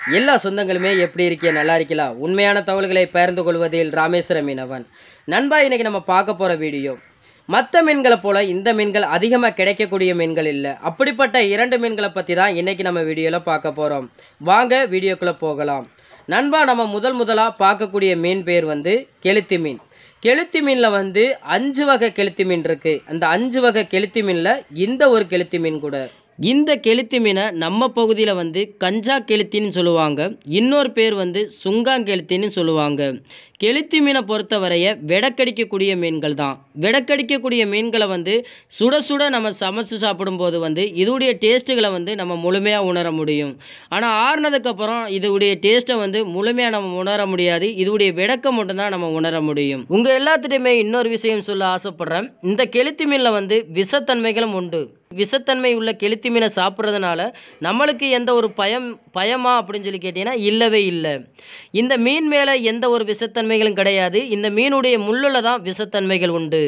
எல்லா சொந்தங்களுமே எப்படி இருக்கே நல்லா இருக்கலாம் உண்மையான தகவல்களை பகிர்ந்து கொள்வதில் ராமேஸ்வர மீனவன் நண்பா இன்னைக்கு நம்ம பார்க்க போகிற வீடியோ மற்ற மீன்களை போல இந்த மீன்கள் அதிகமாக கிடைக்கக்கூடிய மீன்கள் இல்லை அப்படிப்பட்ட இரண்டு மீன்களை பற்றி தான் இன்னைக்கு நம்ம வீடியோவில் பார்க்க போகிறோம் வாங்க வீடியோக்குள்ளே போகலாம் நண்பா நம்ம முதல் முதலாக பார்க்கக்கூடிய மீன் பேர் வந்து கெளுத்தி மீன் கெளுத்தி மீனில் வந்து அஞ்சு வகை கெளுத்தி மீன் இருக்குது அந்த அஞ்சு வகை கெளுத்தி மீனில் இந்த ஒரு கெளுத்தி மீன் கூட இந்த கெளுத்தி மீனை நம்ம பகுதியில் வந்து கஞ்சா கெளுத்தின்னு சொல்லுவாங்க இன்னொரு பேர் வந்து சுங்காங்கெளுத்தின்னு சொல்லுவாங்க கெளுத்தி மீனை பொறுத்தவரைய வெடக்கடிக்கக்கூடிய மீன்கள் தான் வெடக்கடிக்கக்கூடிய மீன்களை வந்து சுட சுட நம்ம சமைச்சு சாப்பிடும்போது வந்து இதோடைய டேஸ்ட்டுகளை வந்து நம்ம முழுமையாக உணர முடியும் ஆனால் ஆறுனதுக்கப்புறம் இதோடைய டேஸ்ட்டை வந்து முழுமையாக நம்ம உணர முடியாது இதோடைய விடக்கம் மட்டும்தான் நம்ம உணர முடியும் உங்கள் எல்லாத்துட்டையுமே இன்னொரு விஷயம் சொல்ல ஆசைப்படுறேன் இந்த கெளுத்தி மீனில் வந்து விஷத்தன்மைகளும் உண்டு விஷத்தன்மை உள்ள கெளுத்தி மீனை சாப்பிட்றதுனால நம்மளுக்கு எந்த ஒரு பயம் பயமா அப்படின்னு சொல்லி கேட்டிங்கன்னா இல்லவே இல்லை இந்த மீன் மேலே எந்த ஒரு விஷத்தன்மைகளும் கிடையாது இந்த மீனுடைய முள்ளில் தான் விஷத்தன்மைகள் உண்டு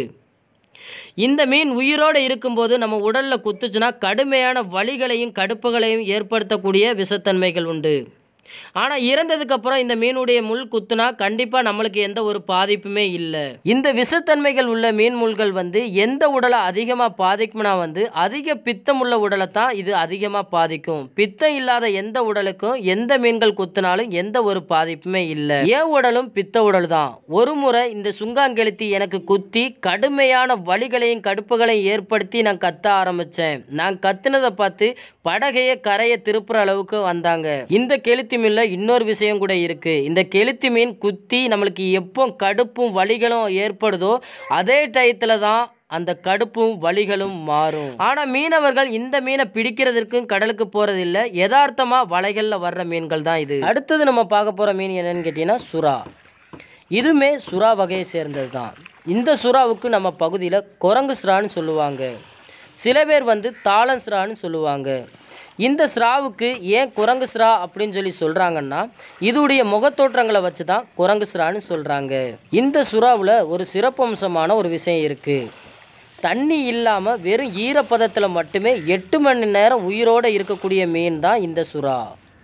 இந்த மீன் உயிரோடு இருக்கும்போது நம்ம உடலில் குத்துச்சுன்னா கடுமையான வலிகளையும் கடுப்புகளையும் ஏற்படுத்தக்கூடிய விஷத்தன்மைகள் உண்டு ஆனால் இறந்ததுக்கப்புறம் இந்த மீனுடைய முள் குத்துனா கண்டிப்பாக நம்மளுக்கு எந்த ஒரு பாதிப்புமே இல்லை இந்த விஷத்தன்மைகள் உள்ள மீன் முள்கள் வந்து எந்த உடலை அதிகமாக பாதிக்கும்னா வந்து அதிக பித்தம் உள்ள உடலை தான் இது அதிகமாக பாதிக்கும் பித்தம் இல்லாத எந்த உடலுக்கும் எந்த மீன்கள் குத்துனாலும் எந்த ஒரு பாதிப்புமே இல்லை என் உடலும் பித்த உடல் தான் ஒரு முறை இந்த சுங்காங்கெளுத்தி எனக்கு குத்தி கடுமையான வலிகளையும் கடுப்புகளையும் ஏற்படுத்தி நான் கத்த ஆரம்பித்தேன் நான் கத்துனதை பார்த்து படகையை கரையை திருப்புற அளவுக்கு வந்தாங்க இந்த கெளுத்தி மீன்ல இன்னொரு விஷயம் கூட இருக்கு இந்த கெளுத்தி மீன் குத்தி நம்மளுக்கு எப்போ கடுப்பும் வலிகளும் ஏற்படுதோ அதே டயத்துல தான் அந்த கடுப்பும் வலிகளும் மாறும் ஆனால் மீனவர்கள் இந்த மீனை பிடிக்கிறதுக்கும் கடலுக்கு போறதில்லை யதார்த்தமா வலைகளில் வர்ற மீன்கள் தான் இது அடுத்தது நம்ம பார்க்க போற மீன் என்னன்னு கேட்டீங்கன்னா சுறா இதுவுமே சுறா வகையை சேர்ந்தது தான் இந்த சுறாவுக்கு நம்ம பகுதியில் குரங்கு சுறான்னு சொல்லுவாங்க சில பேர் வந்து தாளன் ஸ்ரான்னு சொல்லுவாங்க இந்த ஸ்ராவுக்கு ஏன் குரங்கு ஸ்ரா அப்படின்னு சொல்லி சொல்கிறாங்கன்னா இதுடைய முகத்தோற்றங்களை வச்சு தான் குரங்கு ஸ்ரான்னு சொல்கிறாங்க இந்த சுறாவில் ஒரு சிறப்பம்சமான ஒரு விஷயம் இருக்குது தண்ணி இல்லாமல் வெறும் ஈரப்பதத்தில் மட்டுமே எட்டு மணி நேரம் உயிரோடு இருக்கக்கூடிய மீன் தான் இந்த சுறா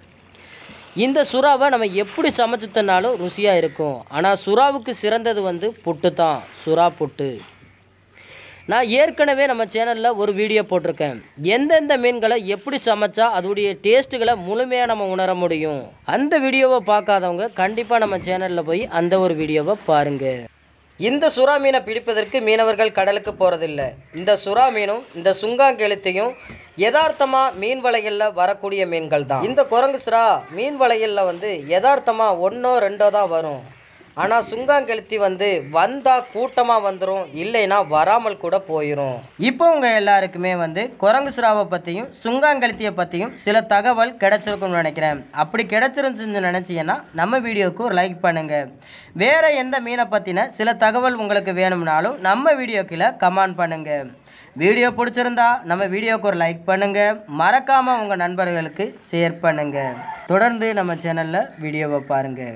இந்த சுறாவை நம்ம எப்படி சமைச்சு தந்தாலும் ருசியாக இருக்கும் ஆனால் சுறாவுக்கு சிறந்தது வந்து புட்டு தான் சுறா புட்டு நான் ஏற்கனவே நம்ம சேனலில் ஒரு வீடியோ போட்டிருக்கேன் எந்தெந்த மீன்களை எப்படி சமைச்சா அதோடைய டேஸ்ட்டுகளை முழுமையாக நம்ம உணர முடியும் அந்த வீடியோவை பார்க்காதவங்க கண்டிப்பாக நம்ம சேனலில் போய் அந்த ஒரு வீடியோவை பாருங்கள் இந்த சுறா மீனை பிடிப்பதற்கு மீனவர்கள் கடலுக்கு போகிறதில்ல இந்த சுறா மீனும் இந்த சுங்காங்கெழுத்தையும் யதார்த்தமாக மீன் வலைகளில் வரக்கூடிய மீன்கள் தான் இந்த குரங்கு சுறா மீன் வலைகளில் வந்து யதார்த்தமாக ஒன்றோ ரெண்டோ தான் வரும் ஆனால் சுங்காங்கெளுத்தி வந்து வந்தால் கூட்டமாக வந்துடும் இல்லைன்னா வராமல் கூட போயிடும் இப்போ உங்கள் எல்லாருக்குமே வந்து குரங்கு சுறாவை பற்றியும் சுங்காங்கெளுத்தியை பற்றியும் சில தகவல் கிடைச்சிருக்கும்னு நினைக்கிறேன் அப்படி கிடைச்சிருந்துச்சுன்னு நினச்சிங்கன்னா நம்ம வீடியோவுக்கு ஒரு லைக் பண்ணுங்கள் வேறு எந்த மீனை பற்றின சில தகவல் உங்களுக்கு வேணும்னாலும் நம்ம வீடியோக்கில் கமெண்ட் பண்ணுங்கள் வீடியோ பிடிச்சிருந்தா நம்ம வீடியோவுக்கு ஒரு லைக் பண்ணுங்கள் மறக்காமல் உங்கள் நண்பர்களுக்கு ஷேர் பண்ணுங்கள் தொடர்ந்து நம்ம சேனலில் வீடியோவை பாருங்கள்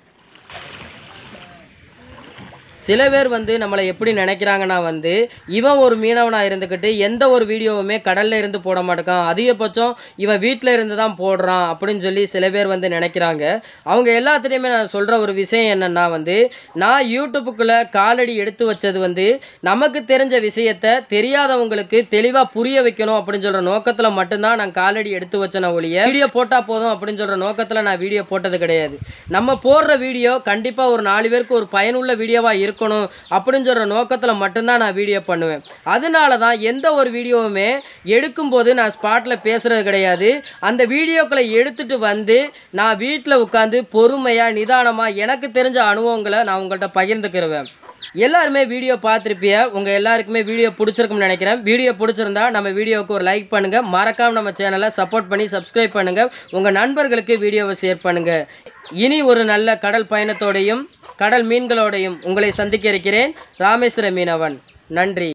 சில பேர் வந்து நம்மளை எப்படி நினைக்கிறாங்கன்னா வந்து இவன் ஒரு மீனவனாக இருந்துக்கிட்டு எந்த ஒரு வீடியோவுமே கடல்ல இருந்து போட மாட்டேக்கான் அதிகபட்சம் இவன் வீட்டில் இருந்து தான் போடுறான் அப்படின்னு சொல்லி சில பேர் வந்து நினைக்கிறாங்க அவங்க எல்லாத்துலேயுமே நான் சொல்கிற ஒரு விஷயம் என்னென்னா வந்து நான் யூடியூப்புக்குள்ளே காலடி எடுத்து வச்சது வந்து நமக்கு தெரிஞ்ச விஷயத்த தெரியாதவங்களுக்கு தெளிவாக புரிய வைக்கணும் அப்படின்னு சொல்கிற நோக்கத்தில் மட்டும்தான் நான் காலடி எடுத்து வச்சேன ஒழிய வீடியோ போட்டால் போதும் அப்படின்னு சொல்கிற நோக்கத்தில் நான் வீடியோ போட்டது கிடையாது நம்ம போடுற வீடியோ கண்டிப்பாக ஒரு நாலு பேருக்கு ஒரு பயனுள்ள வீடியோவாக இருக்கணும் அப்படின்னு சொல்கிற நோக்கத்தில் மட்டும்தான் நான் வீடியோ பண்ணுவேன் அதனால தான் எந்த ஒரு வீடியோவுமே எடுக்கும்போது நான் ஸ்பாட்டில் பேசுகிறது கிடையாது அந்த வீடியோக்களை எடுத்துட்டு வந்து நான் வீட்டில் உட்காந்து பொறுமையாக நிதானமாக எனக்கு தெரிஞ்ச அனுபவங்களை நான் உங்கள்கிட்ட பகிர்ந்துக்கிருவேன் எல்லாருமே வீடியோ பார்த்துருப்பிய உங்கள் எல்லாருக்குமே வீடியோ பிடிச்சிருக்கும்னு நினைக்கிறேன் வீடியோ பிடிச்சிருந்தா நம்ம வீடியோவுக்கு ஒரு லைக் பண்ணுங்கள் மறக்காம நம்ம சேனலை சப்போர்ட் பண்ணி சப்ஸ்கிரைப் பண்ணுங்கள் உங்கள் நண்பர்களுக்கு வீடியோவை ஷேர் பண்ணுங்கள் இனி ஒரு நல்ல கடல் பயணத்தோடையும் கடல் மீன்களோடையும் உங்களை சந்திக்க இருக்கிறேன் ராமேஸ்வர மீனவன் நன்றி